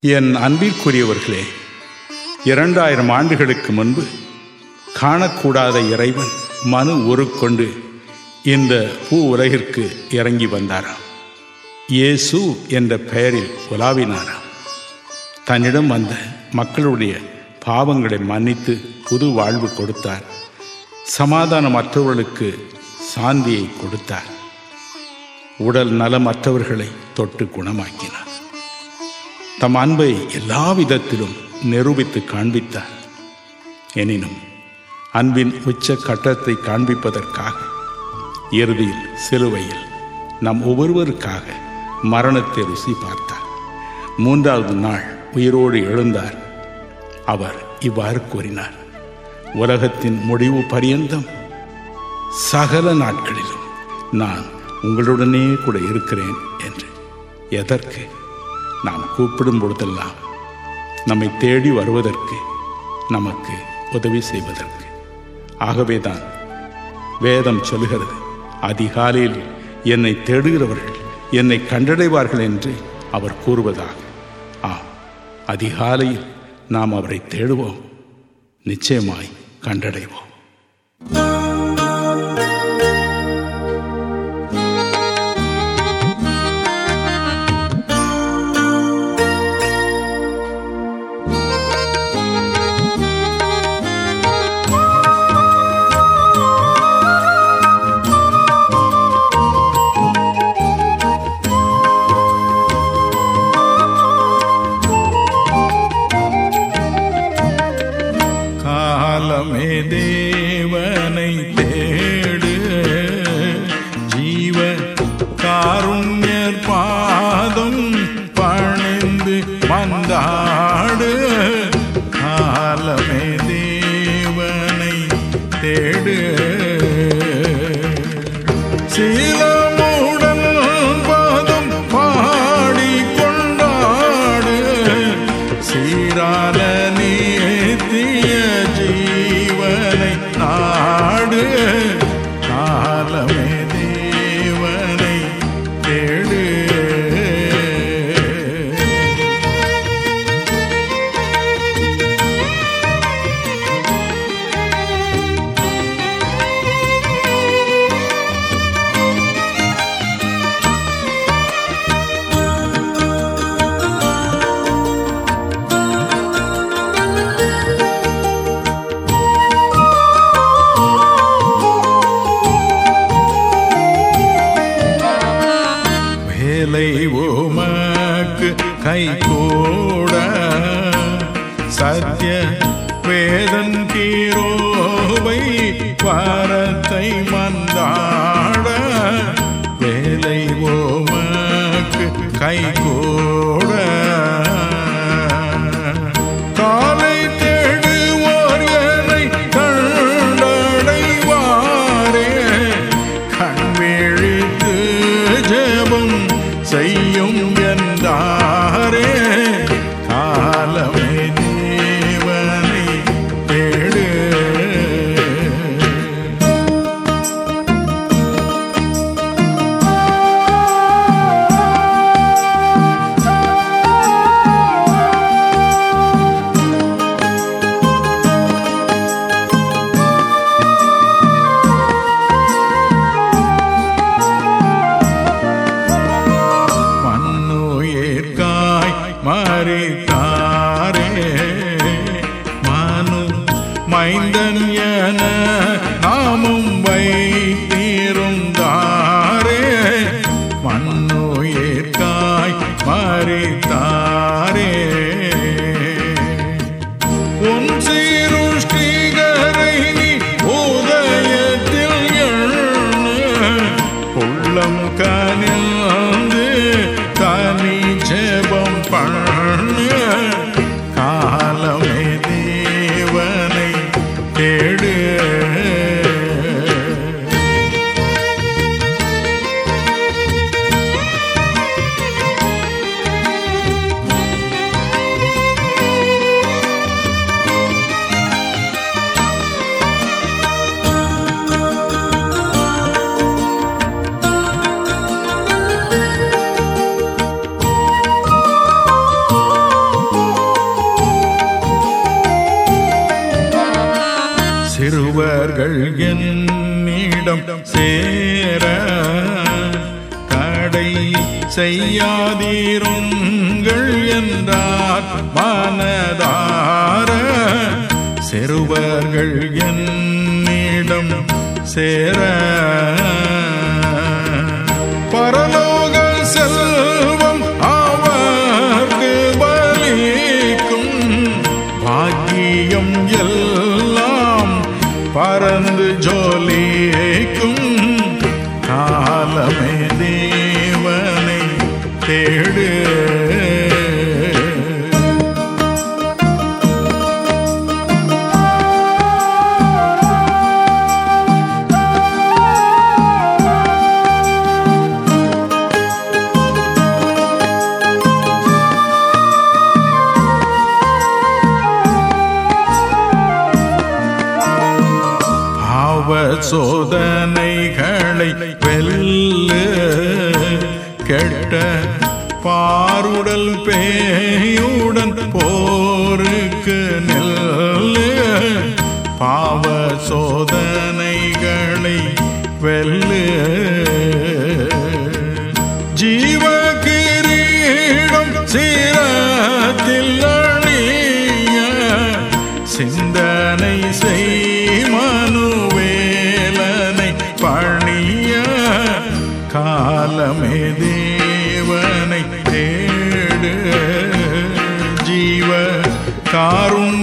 என் அன்பிற்குரியவர்களே இரண்டாயிரம் ஆண்டுகளுக்கு முன்பு காணக்கூடாத இறைவன் மனு உருக்கொண்டு இந்த பூ உலகிற்கு இறங்கி வந்தாராம் இயேசு என்ற பெயரில் உலாவினாராம் தன்னிடம் வந்த மக்களுடைய பாவங்களை மன்னித்து புது வாழ்வு கொடுத்தார் சமாதானமற்றவர்களுக்கு சாந்தியை கொடுத்தார் உடல் நலமற்றவர்களை தொட்டு குணமாக்கினார் தம் அன்பை எல்லா விதத்திலும் நிரூபித்து காண்பித்தார் எனினும் அன்பின் உச்ச கட்டத்தை காண்பிப்பதற்காக இறுதியில் சிலுவையில் நம் ஒவ்வொருவருக்காக மரணத்தை ருசி பார்த்தார் மூன்றாவது நாள் உயிரோடு எழுந்தார் அவர் இவ்வாறு கூறினார் உலகத்தின் முடிவு பரியந்தம் சகல நாட்களிலும் நான் உங்களுடனே கூட இருக்கிறேன் என்று எதற்கு நாம் கூப்பிடும் பொழுதெல்லாம் நம்மை தேடி வருவதற்கு நமக்கு உதவி செய்வதற்கு ஆகவேதான் வேதம் சொல்கிறது அதிகாலையில் என்னை தேடுகிறவர்கள் என்னை கண்டடைவார்கள் என்று அவர் கூறுவதாக ஆம் அதிகாலையில் நாம் அவரை தேடுவோம் நிச்சயமாய் கண்டடைவோம் காலமே தேவனை தேடு ஜீவ காருண்யர் பாதம் பணிந்து வந்தாடு காலமே தேவனை தேடு சீலமுடன் பாதம் பாடி கொண்டாடு சீரான நீத்திய ஜீவனை நாடு காலமே தேவனை தேடு வேலை உமக்கு கை கூட சத்திய வேதன் கீரோவை வாரத்தை மந்தாட வேலை உமக்கு கை கூட காலை தேடுவோர் என்னை கண்டடைவாரே கண் விழித்து ஜெபம் செய்யும் என்றாரே காலமே தேவனை தேடு மண்ணுயிர்காய் மறித்தாரே மனு மைந்தன் என நாமும் வைத்திருந்தாரே மண்ணுயிர்காய் மறித்தாரே உன் சீருஷ்டிகரை நீ உதயத்தில் எண்ணு உள்ளம் கனிந்து தனி ஜெபம் பண்ணு காலமே தேவனை தேடு சேர தடை செய்யாதீருங்கள் என்றார் மனதார சிறுவர்கள் என்னிடம் சேர பரலோக செல்வம் அவர்க்கு பலிக்கும் பாக்கியம் எல்லாம் பறந்து ஜோலிக்கும் காலமே தேவனை தேடு பாவ சோதனைகளை வெல்லு கெட்ட பாருடல் பேயுடன் போருக்கு நெல்லு பாவ சோதனைகளை வெல்லு ஜீவ கிரீடம் சீரத்தில் அணிய சிந்தனை செய் மனுவேலனை பணிய காலமே தேவனை தேடு ஜீவ காருண்